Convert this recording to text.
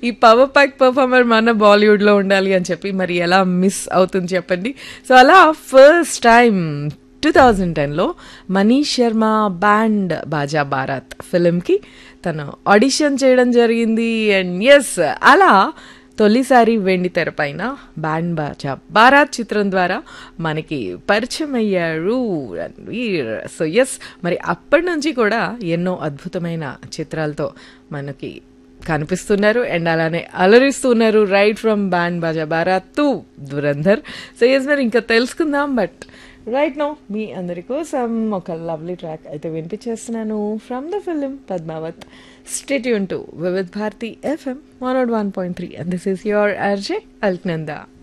ఈ power pack performer మన బాలీవుడ్లో ఉండాలి అని చెప్పి మరి ఎలా మిస్ అవుతుంది చెప్పండి సో అలా ఫస్ట్ టైం టూ థౌజండ్ టెన్లో మనీష్ శర్మ బ్యాండ్ బాజా భారత్ ఫిలింకి తను ఆడిషన్ చేయడం జరిగింది అండ్ ఎస్ అలా తొలిసారి వెండి తెరపైన బ్యాండ్ బాజా భారత్ చిత్రం ద్వారా మనకి పరిచయం అయ్యారు రణ్వీర్ సో ఎస్ మరి అప్పటి నుంచి కూడా ఎన్నో అద్భుతమైన చిత్రాలతో మనకి కనిపిస్తున్నారు అండ్ అలానే అలరిస్తున్నారు right from band Baaja Baaraat to Dhurandhar so yes మరి ఇంకా తెలుసుకుందాం బట్ రైట్ నో మీ అందరి కోసం ఒక లవ్లీ ట్రాక్ అయితే వినిపించేస్తున్నాను from the film Padmaavat stay tuned to Vividh Bharati FM one nought one point three and this is your RJ Alaknanda